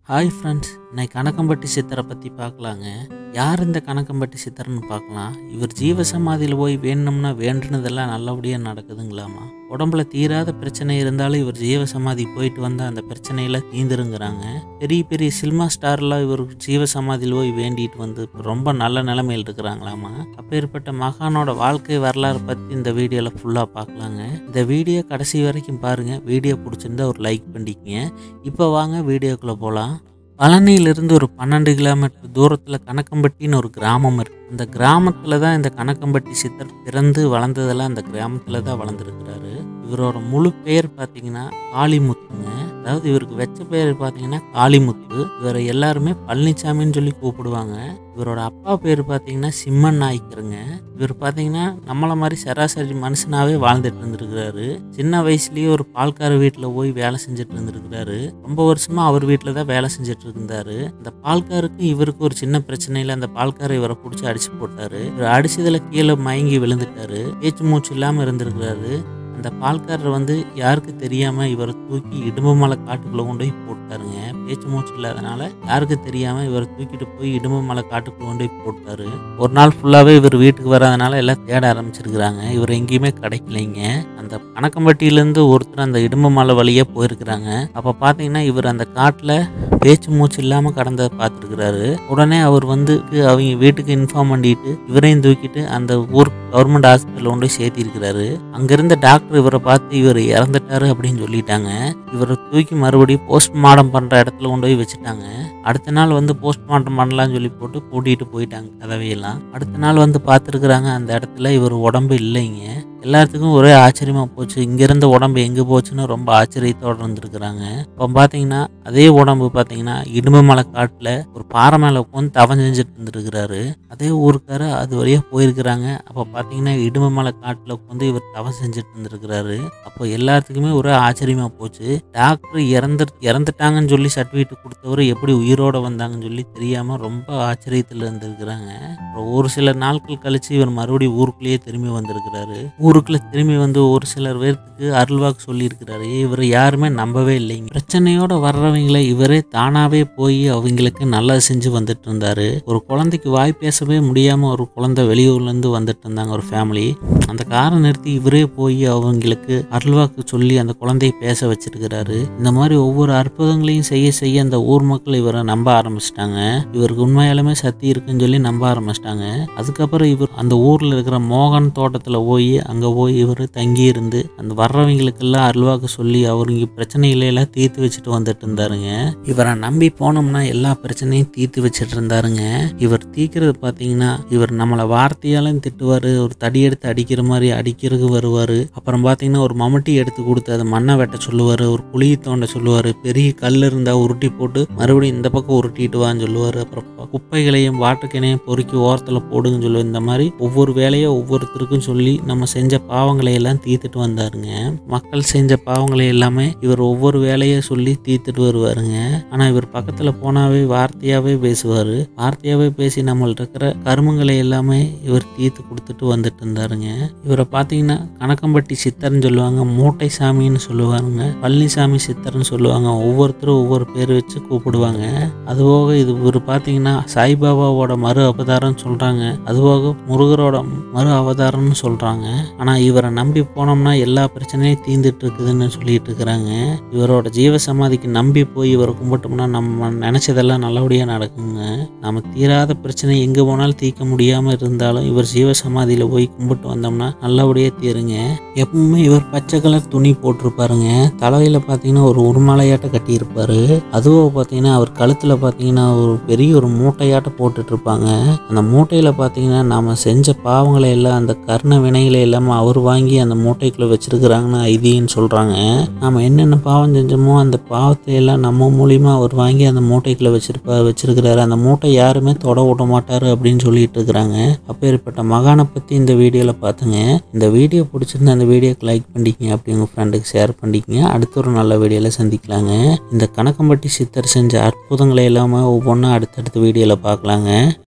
hi friends இன்னைக்கு கணக்கம்பட்டி சித்தரை பற்றி பார்க்கலாங்க யார் இந்த கணக்கம்பட்டி சித்தர்னு பார்க்கலாம் இவர் ஜீவசமாதியில் போய் வேணும்னா வேண்டுனதெல்லாம் நல்லபடியாக நடக்குதுங்களாமா உடம்புல தீராத பிரச்சனை இருந்தாலும் இவர் ஜீவசமாதி போயிட்டு வந்தால் அந்த பிரச்சனையெல்லாம் தீந்துருங்கிறாங்க பெரிய பெரிய சினிமா ஸ்டார்லாம் இவர் ஜீவசமாதியில் போய் வேண்டிட்டு வந்து இப்ப ரொம்ப நல்ல நிலைமையில் இருக்கிறாங்களாமா அப்பேற்பட்ட மகானோட வாழ்க்கை வரலாறு பற்றி இந்த வீடியோவில் ஃபுல்லாக பார்க்கலாங்க இந்த வீடியோ கடைசி வரைக்கும் பாருங்கள் வீடியோ பிடிச்சிருந்தா ஒரு லைக் பண்ணிக்கங்க இப்போ வாங்க வீடியோக்குள்ளே போகலாம் பழனியிலிருந்து ஒரு பன்னெண்டு கிலோமீட்டர் தூரத்தில் கணக்கம்பட்டின்னு ஒரு கிராமம் இருக்கு அந்த கிராமத்தில் தான் இந்த கணக்கம்பட்டி சித்தர் பிறந்து வளர்ந்ததெல்லாம் அந்த கிராமத்தில் தான் வளர்ந்துருக்கிறாரு இவரோட முழு பேர் பார்த்தீங்கன்னா காளிமுத்துங்க அதாவது இவருக்கு வச்ச பேர் பார்த்தீங்கன்னா காளிமுத்து இவரை எல்லாருமே பழனிசாமின்னு சொல்லி கூப்பிடுவாங்க இவரோட அப்பா பேர் பார்த்தீங்கன்னா சிம்மன் நாய்க்கருங்க இவர் பார்த்தீங்கன்னா நம்மளை மாதிரி சராசரி மனுஷனாவே வாழ்ந்துட்டு இருந்திருக்கிறாரு சின்ன வயசுலயே ஒரு பால்கார வீட்டில் போய் வேலை செஞ்சுட்டு இருந்திருக்கிறாரு ரொம்ப வருஷமா அவர் வீட்டில் தான் வேலை செஞ்சுட்டு இருந்தாரு அந்த பால்காருக்கும் இவருக்கு ஒரு சின்ன பிரச்சனையில அந்த பால்காரை இவரை பிடிச்சி அடிச்சு போட்டாரு இவர் அடிச்சதுல கீழே மயங்கி விழுந்துட்டாரு பேச்சு மூச்சு இல்லாம இருந்திருக்கிறாரு அந்த பால்காரர் வந்து யாருக்கு தெரியாம இவரை தூக்கி இடும்பமலை காட்டுக்குள்ள கொண்டு போய் போட்டாருங்க பேச்சு மூச்சு இல்லாதனால யாருக்கு தெரியாம இவரை தூக்கிட்டு போய் இடும்பமலை காட்டுக்குள்ள கொண்டு போய் போட்டாரு ஒரு நாள் ஃபுல்லாவே இவர் வீட்டுக்கு வராதனால எல்லாம் தேட ஆரம்பிச்சிருக்கிறாங்க இவர் எங்கேயுமே கிடைக்கலைங்க அந்த கணக்கம்பட்டியிலேருந்து ஒருத்தர் அந்த இடும்பமலை வழியே போயிருக்கிறாங்க அப்போ பார்த்தீங்கன்னா இவர் அந்த காட்டில் பேச்சு மூச்சு இல்லாமல் கடந்ததை பார்த்துருக்கிறாரு உடனே அவர் வந்து அவங்க வீட்டுக்கு இன்ஃபார்ம் பண்ணிட்டு இவரையும் தூக்கிட்டு அந்த ஊர் கவர்மெண்ட் ஹாஸ்பிட்டலில் கொண்டு போய் சேர்த்திருக்கிறாரு அங்கிருந்த டாக்டர் இவரை பார்த்து இவர் இறந்துட்டாரு அப்படின்னு சொல்லிட்டாங்க இவரை தூக்கி மறுபடியும் போஸ்ட்மார்ட்டம் பண்ணுற இடத்துல கொண்டு போய் வச்சுட்டாங்க அடுத்த நாள் வந்து போஸ்ட்மார்ட்டம் பண்ணலாம்னு சொல்லி போட்டு கூட்டிகிட்டு போயிட்டாங்க கதவையெல்லாம் அடுத்த நாள் வந்து பார்த்துருக்குறாங்க அந்த இடத்துல இவர் உடம்பு இல்லைங்க எல்லாத்துக்கும் ஒரே ஆச்சரியமாக போச்சு இங்கேருந்த உடம்பு எங்கே போச்சுன்னு ரொம்ப ஆச்சரியத்தோடு இருந்திருக்கிறாங்க இப்போ பார்த்தீங்கன்னா அதே உடம்பு பார்த்தீங்கன்னா இடும்பமலை காட்டில் ஒரு பாறை மேலே உட்காந்து தவம் செஞ்சுட்டு இருந்திருக்கிறாரு அதே ஊருக்கார அது வழியாக போயிருக்கிறாங்க அப்போ பார்த்தீங்கன்னா இடும்பமலை காட்டில் உட்காந்து இவர் தவம் செஞ்சுட்டு இருந்திருக்கிறாரு அப்போ எல்லாத்துக்குமே ஒரே ஆச்சரியமாக போச்சு டாக்டர் இறந்து இறந்துட்டாங்கன்னு சொல்லி சர்டிஃபிகேட் கொடுத்தவர் எப்படி உயிரோட வந்தாங்கன்னு சொல்லி தெரியாமல் ரொம்ப ஆச்சரியத்தில் இருந்திருக்கிறாங்க அப்புறம் ஒரு சில நாட்கள் கழிச்சு இவர் மறுபடியும் ஊருக்குள்ளேயே திரும்பி வந்திருக்கிறாரு ஊருக்குள்ள திரும்பி வந்து ஒரு சிலர் பேர்த்துக்கு அருள்வாக்கு சொல்லியிருக்கிறாரு இவர் யாருமே நம்பவே இல்லைங்க பிரச்சனையோட வர்றவங்களை இவரே தானாவே போய் அவங்களுக்கு நல்லது செஞ்சு வந்துட்டு இருந்தாரு ஒரு குழந்தைக்கு வாய் பேசவே முடியாம ஒரு குழந்தை வெளியூர்ல இருந்து வந்துட்டு இருந்தாங்க ஒரு ஃபேமிலி அந்த காரை நிறுத்தி இவரே போய் அவங்களுக்கு அருள்வாக்கு சொல்லி அந்த குழந்தையை பேச வச்சிருக்கிறாரு இந்த மாதிரி ஒவ்வொரு அற்புதங்களையும் செய்ய செய்ய அந்த ஊர் மக்கள் இவரை நம்ப ஆரம்பிச்சிட்டாங்க இவருக்கு உண்மையாலுமே சக்தி இருக்குன்னு சொல்லி நம்ப ஆரம்பிச்சிட்டாங்க அதுக்கப்புறம் இவர் அந்த ஊர்ல இருக்கிற மோகன் தோட்டத்துல போய் அங்க போய் இவர் தங்கி இருந்து அந்த வர்றவங்களுக்கெல்லாம் அருள்வாக்கு சொல்லி அவருங்க பிரச்சனைகளை எல்லாம் தீர்த்து வச்சுட்டு வந்துட்டு இருந்தாருங்க இவரை நம்பி போனோம்னா எல்லா பிரச்சனையும் தீர்த்து வச்சுட்டு இருந்தாருங்க இவர் தீக்கிறது பார்த்தீங்கன்னா இவர் நம்மளை வார்த்தையாலும் திட்டுவார் ஒரு தடி எடுத்து அடிக்கிற மாதிரி அடிக்கிறதுக்கு வருவார் அப்புறம் பார்த்தீங்கன்னா ஒரு மம்முட்டி எடுத்து கொடுத்து அதை மண்ணை வெட்ட சொல்லுவார் ஒரு குழியை தோண்ட சொல்லுவார் பெரிய கல் இருந்தால் உருட்டி போட்டு மறுபடியும் இந்த பக்கம் உருட்டிட்டு வான்னு சொல்லுவார் அப்புறம் குப்பைகளையும் வாட்டுக்கினையும் பொறுக்கி ஓரத்தில் போடுங்கன்னு சொல்லுவார் இந்த மாதிரி ஒவ்வொரு வேலையை ஒவ்வொருத்தருக்கும் சொல்லி நம்ம செஞ்ச பாவங்களை எல்லாம் தீர்த்துட்டு வந்தாருங்க மக்கள் செஞ்ச பாவங்களை எல்லாமே இவர் ஒவ்வொரு வேலையை சொல்லி தீர்த்துட்டு வருவாருங்க ஆனால் இவர் பக்கத்தில் போனாவே வார்த்தையாகவே பேசுவார் வார்த்தையாகவே பேசி நம்மள்ட்ட இருக்கிற கருமங்களை எல்லாமே இவர் தீர்த்து கொடுத்துட்டு வந்துட்டு இருந்தாருங்க இவரை பார்த்தீங்கன்னா கணக்கம்பட்டி சித்தர்னு சொல்லுவாங்க மூட்டை சாமின்னு சொல்லுவாங்க பழனிசாமி சித்தர்னு சொல்லுவாங்க ஒவ்வொருத்தரும் ஒவ்வொரு பேர் வச்சு கூப்பிடுவாங்க அதுபோக இது இவர் பார்த்தீங்கன்னா சாய்பாபாவோட மறு அவதாரம்னு சொல்கிறாங்க அதுபோக முருகரோட மறு அவதாரம்னு சொல்கிறாங்க ஆனால் இவரை நம்பி போனோம்னா எல்லா பிரச்சனையும் தீர்ந்துட்டு இருக்குதுன்னு சொல்லிட்டு இருக்கிறாங்க இவரோட ஜீவ சமாதிக்கு நம்பி போய் இவரை கும்பிட்டோம்னா நம்ம நினச்சதெல்லாம் நல்லபடியாக நடக்குங்க நம்ம தீராத பிரச்சனை எங்கே போனாலும் தீர்க்க முடியாமல் இருந்தாலும் இவர் ஜீவ சமாதியில் போய் கும்பிட்டு வந்தோம்னா நல்லபடியாக தீருங்க எப்பவுமே இவர் பச்சை கலர் துணி போட்டிருப்பாருங்க தலையில் பார்த்தீங்கன்னா ஒரு உருமலையாட்ட கட்டியிருப்பாரு அதுவும் பார்த்தீங்கன்னா அவர் கழுத்தில் பார்த்தீங்கன்னா ஒரு பெரிய ஒரு மூட்டையாட்ட போட்டுட்டு இருப்பாங்க அந்த மூட்டையில் பார்த்தீங்கன்னா நாம செஞ்ச பாவங்களை எல்லாம் அந்த கர்ண வினைகளை எல்லாமே அவர் வாங்கி அந்த மூட்டைக்குள்ளே வச்சிருக்கிறாங்கன்னு ஐதீன்னு சொல்கிறாங்க நாம என்னென்ன பாவம் செஞ்சோமோ அந்த பாவத்தை எல்லாம் நம்ம மூலியமா அவர் வாங்கி அந்த மூட்டைக்குள்ளே வச்சிருப்பா வச்சிருக்கிறாரு அந்த மூட்டை யாருமே தொட விட மாட்டாரு அப்படின்னு சொல்லிட்டு இருக்கிறாங்க அப்பேற்பட்ட மகானை பற்றி இந்த வீடியோவில் பார்த்துங்க இந்த வீடியோ பிடிச்சிருந்தா அந்த வீடியோக்கு லைக் பண்ணிக்கங்க அப்படி உங்கள் ஃப்ரெண்டுக்கு ஷேர் பண்ணிக்கங்க அடுத்த ஒரு நல்ல வீடியோவில் சந்திக்கலாங்க இந்த கணக்கம்பட்டி சித்தர் செஞ்ச அற்புதங்களை எல்லாமே ஒவ்வொன்றா அடுத்தடுத்த வீடியோவில் பார்க்கலாங்க